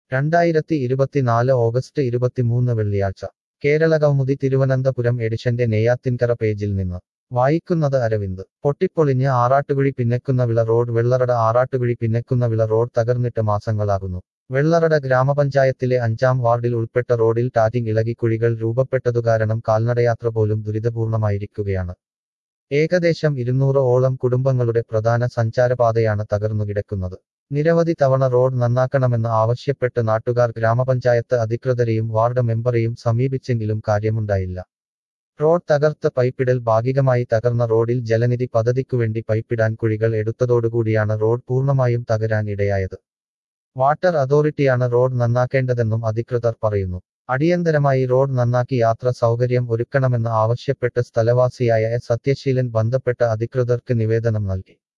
രണ്ടായിരത്തി ഇരുപത്തിനാല് ഓഗസ്റ്റ് ഇരുപത്തിമൂന്ന് വെള്ളിയാഴ്ച കേരള കൗമുദി തിരുവനന്തപുരം എഡിഷന്റെ നെയ്യാത്തിൻകര പേജിൽ നിന്ന് വായിക്കുന്നത് അരവിന്ദ് പൊട്ടിപ്പൊളിഞ്ഞ് ആറാട്ടുകുഴി പിന്നക്കുന്നവിള റോഡ് വെള്ളറട ആറാട്ടുകുഴി പിന്നക്കുന്നവിള റോഡ് തകർന്നിട്ട് മാസങ്ങളാകുന്നു വെള്ളറട ഗ്രാമപഞ്ചായത്തിലെ അഞ്ചാം വാർഡിൽ ഉൾപ്പെട്ട റോഡിൽ ടാറ്റിംഗ് ഇളകി കുഴികൾ രൂപപ്പെട്ടതു കാരണം കാൽനടയാത്ര പോലും ദുരിതപൂർണമായിരിക്കുകയാണ് ഏകദേശം ഇരുന്നൂറ് ഓളം കുടുംബങ്ങളുടെ പ്രധാന സഞ്ചാരപാതയാണ് തകർന്നുകിടക്കുന്നത് നിരവധി തവണ റോഡ് നന്നാക്കണമെന്ന് ആവശ്യപ്പെട്ട് നാട്ടുകാർ ഗ്രാമപഞ്ചായത്ത് അധികൃതരെയും വാർഡ് മെമ്പറെയും സമീപിച്ചെങ്കിലും കാര്യമുണ്ടായില്ല റോഡ് തകർത്ത് പൈപ്പിടൽ ഭാഗികമായി തകർന്ന റോഡിൽ ജലനിധി പദ്ധതിക്കുവേണ്ടി പൈപ്പിടാൻ കുഴികൾ എടുത്തതോടുകൂടിയാണ് റോഡ് പൂർണ്ണമായും തകരാൻ ഇടയായത് വാട്ടർ അതോറിറ്റിയാണ് റോഡ് നന്നാക്കേണ്ടതെന്നും അധികൃതർ പറയുന്നു അടിയന്തരമായി റോഡ് നന്നാക്കി യാത്ര സൗകര്യം ഒരുക്കണമെന്ന് ആവശ്യപ്പെട്ട് സ്ഥലവാസിയായ എസ് സത്യശീലൻ ബന്ധപ്പെട്ട അധികൃതർക്ക് നിവേദനം നൽകി